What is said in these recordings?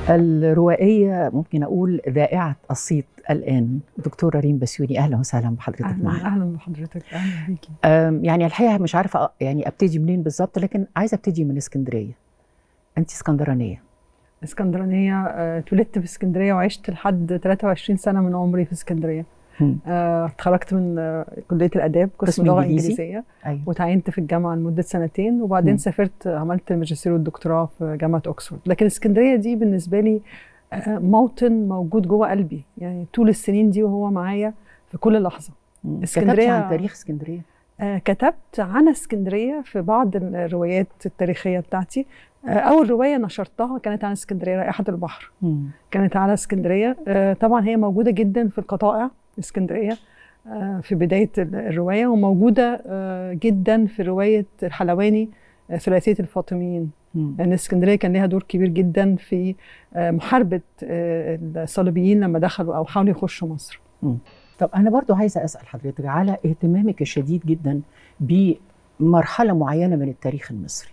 الروائية ممكن أقول ذائعة الصيت الآن دكتورة ريم بسيوني أهلا وسهلا بحضرتك اهلا معنا اهلا بحضرتك اهلا بيكي أم، يعني الحقيقة مش عارفة أ- يعني أبتدي منين بالظبط لكن عايزة أبتدي من اسكندرية أنت اسكندرانية اسكندرانيه آه، اتولدت في اسكندريه وعشت لحد 23 سنه من عمري في اسكندريه هم. آه، اتخرجت من آه، كليه الاداب قسم قسم لغه إنجليزي؟ انجليزيه أيوة وتعينت في الجامعه لمده سنتين وبعدين مم. سافرت عملت الماجستير والدكتوراه في جامعه اوكسفورد لكن اسكندريه دي بالنسبه لي آه، موطن موجود جوه قلبي يعني طول السنين دي وهو معايا في كل لحظه مم. كتبتي اسكندرية- عن تاريخ اسكندرية آه، كتبت عن اسكندريه في بعض الروايات التاريخيه بتاعتي آه، اول روايه نشرتها كانت عن اسكندريه رائحه البحر مم. كانت على اسكندريه آه، طبعا هي موجوده جدا في القطائع اسكندريه آه، في بدايه ال- الروايه وموجوده آه، جدا في روايه الحلواني آه، ثلاثيه الفاطميين مم. لان اسكندريه كان لها دور كبير جدا في آه، محاربه آه، الصليبيين لما دخلوا او حاولوا يخشوا مصر طب أنا برضو عايزة أسأل حضرتك على اهتمامك الشديد جدا بمرحلة معينة من التاريخ المصري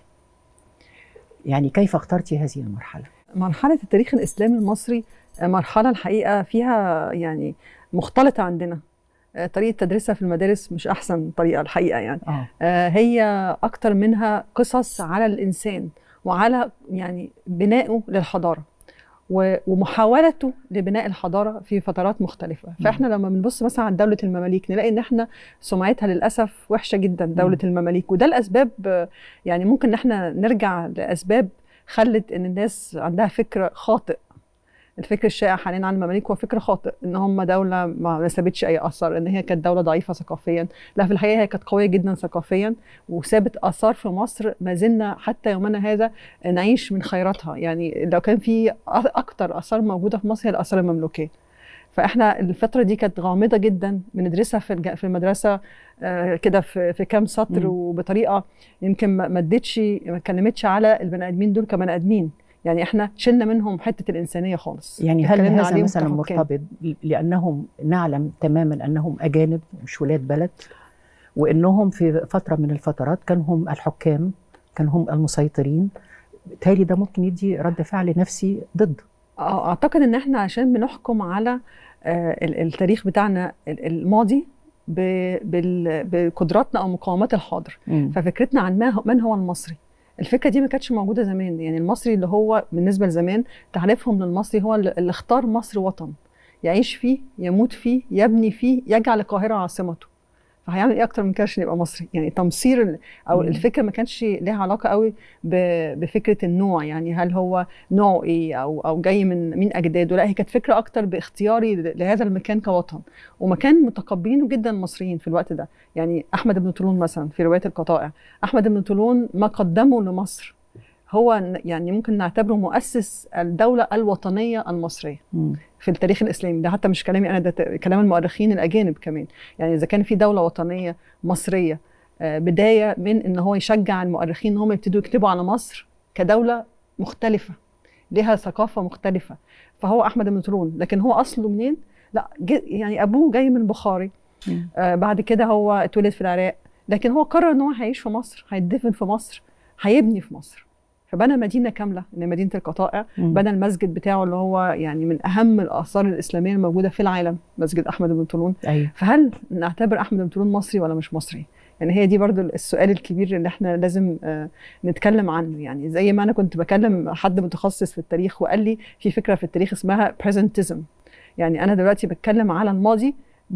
يعني كيف اخترتي هذه المرحلة؟ مرحلة التاريخ الإسلامي المصري آه، مرحلة الحقيقة فيها يعني مختلطة عندنا آه، طريقة تدريسها في المدارس مش أحسن طريقة الحقيقة يعني آه. آه، هي أكتر منها قصص على الإنسان وعلى يعني بنائه للحضارة و- ومحاولته لبناء الحضارة في فترات مختلفة فإحنا لما بنبص مثلا على دولة المماليك نلاقي إن إحنا سمعتها للأسف وحشة جدا دولة المماليك وده الأسباب آه، يعني ممكن إن إحنا نرجع لأسباب خلت ان الناس عندها فكر خاطئ الفكر الشائع حاليا عن المماليك هو فكر خاطئ ان هم دوله ما سابتش اي اثر ان هي كانت دوله ضعيفه ثقافيا لا في الحقيقه هي كانت قويه جدا ثقافيا وسابت اثار في مصر ما زلنا حتى يومنا هذا نعيش من خيراتها يعني لو كان في أ- اكتر اثار موجوده في مصر هي الاثار المملوكيه فاحنا الفتره دي كانت غامضه جدا بندرسها في الج- في المدرسه آه، كده في في كام سطر مم. وبطريقه يمكن ما ما ادتش ما اتكلمتش على البني ادمين دول كبني ادمين يعني احنا شلنا منهم حته الانسانيه خالص يعني هل اتكلمنا هذا عليهم مثلا كحكام. مرتبط لانهم نعلم تماما انهم اجانب مش ولاد بلد وانهم في فتره من الفترات كانوا هم الحكام كانوا هم المسيطرين بالتالي ده ممكن يدي رد فعل نفسي ضد آه، اعتقد ان احنا عشان بنحكم على آه، ال- التاريخ بتاعنا ال- الماضي ب- بال- بقدراتنا او مقاومات الحاضر ففكرتنا عن ما هو- من هو المصري الفكره دي ما كانتش موجوده زمان يعني المصري اللي هو بالنسبه لزمان تعريفهم للمصري هو اللي اللي اختار مصر وطن يعيش فيه يموت فيه يبني فيه يجعل القاهره عاصمته فهيعمل ايه اكتر من كده عشان يبقى مصري يعني تمصير ال- او مم. الفكره ما كانش ليها علاقه قوي ب- بفكره النوع يعني هل هو نوعه ايه او او جاي من مين اجداده لا هي كانت فكره اكتر باختياري ل- لهذا المكان كوطن ومكان متقبلينه جدا المصريين في الوقت ده يعني احمد بن طولون مثلا في روايه القطائع احمد بن طولون ما قدمه لمصر هو ن- يعني ممكن نعتبره مؤسس الدوله الوطنيه المصريه مم. في التاريخ الاسلامي ده حتى مش كلامي انا ده ت- كلام المؤرخين الاجانب كمان يعني اذا كان في دوله وطنيه مصريه آه، بدايه من ان هو يشجع المؤرخين ان هم يبتدوا يكتبوا على مصر كدوله مختلفه لها ثقافه مختلفه فهو احمد بن طولون لكن هو اصله منين لا جي- يعني ابوه جاي من بخاري مم. آه بعد كده هو اتولد في العراق لكن هو قرر ان هو هيعيش في مصر هيدفن في مصر هيبني في مصر فبنى مدينه كامله اللي هي مدينه القطائع مم. بنى المسجد بتاعه اللي هو يعني من اهم الاثار الاسلاميه الموجوده في العالم مسجد احمد بن طولون ايوه فهل نعتبر احمد بن طولون مصري ولا مش مصري يعني هي دي برضو السؤال الكبير اللي احنا لازم آه، نتكلم عنه يعني زي ما انا كنت بكلم حد متخصص في التاريخ وقال لي في فكره في التاريخ اسمها presentism يعني انا دلوقتي بتكلم على الماضي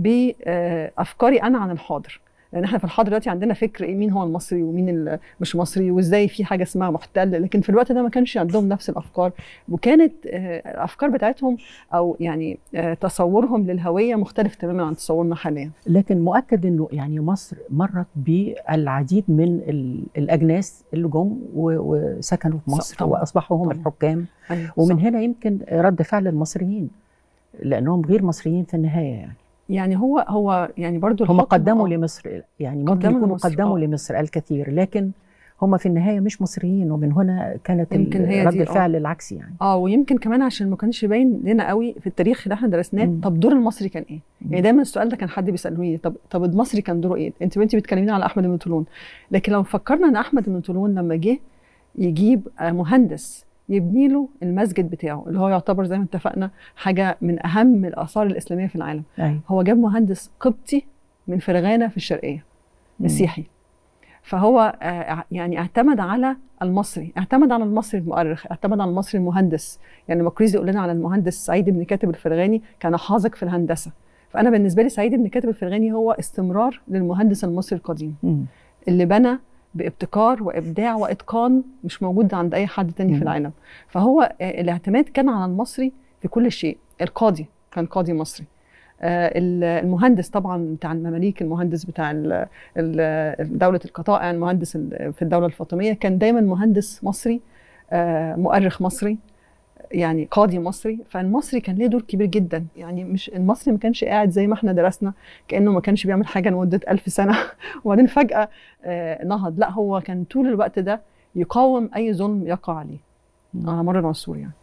بافكاري انا عن الحاضر لان احنا في الحاضر دلوقتي عندنا فكر ايه مين هو المصري ومين ال- مش مصري وازاي في حاجه اسمها محتل لكن في الوقت ده ما كانش عندهم نفس الافكار وكانت آه، الافكار بتاعتهم او يعني آه، تصورهم للهويه مختلف تماما عن تصورنا حاليا لكن مؤكد انه يعني مصر مرت بالعديد من ال- الاجناس اللي جم و- وسكنوا في صح، مصر طبعاً. واصبحوا هم طبعاً. الحكام أيوة ومن صح. هنا يمكن رد فعل المصريين لانهم غير مصريين في النهايه يعني يعني هو هو يعني برضو هم الحكم- قدموا آه، لمصر يعني ممكن قدموا يكونوا لمصر، قدموا آه. لمصر الكثير لكن هم في النهايه مش مصريين ومن هنا كانت يمكن هي رد دي، آه. الفعل العكسي يعني اه ويمكن كمان عشان ما كانش باين لنا قوي في التاريخ اللي احنا درسناه مم. طب دور المصري كان ايه؟ مم. يعني دايما السؤال ده كان حد بيسالوني طب طب المصري كان دوره ايه؟ انت وانت بتكلميني على احمد بن طولون لكن لو فكرنا ان احمد بن طولون لما جه يجيب آه، مهندس يبني له المسجد بتاعه اللي هو يعتبر زي ما اتفقنا حاجه من اهم الاثار الاسلاميه في العالم أيوة. هو جاب مهندس قبطي من فرغانه في الشرقيه مم. مسيحي فهو آه، يعني اعتمد على المصري اعتمد على المصري المؤرخ اعتمد على المصري المهندس يعني مقريزي يقول لنا على المهندس سعيد بن كاتب الفرغاني كان حاذق في الهندسه فانا بالنسبه لي سعيد بن كاتب الفرغاني هو استمرار للمهندس المصري القديم مم. اللي بنى بابتكار وابداع واتقان مش موجود عند اي حد تاني مم. في العالم فهو آه، الاعتماد كان على المصري في كل شيء القاضي كان قاضي مصري آه، ال- المهندس طبعا بتاع المماليك المهندس بتاع ال- ال- دولة القطائع المهندس ال- في الدولة الفاطمية كان دايما مهندس مصري آه، مؤرخ مصري يعني قاضي مصري فالمصري كان ليه دور كبير جدا يعني مش المصري ما كانش قاعد زي ما احنا درسنا كانه ما كانش بيعمل حاجه لمده ألف سنه وبعدين فجاه آه، نهض لا هو كان طول الوقت ده يقاوم اي ظلم يقع عليه مم. على مر العصور يعني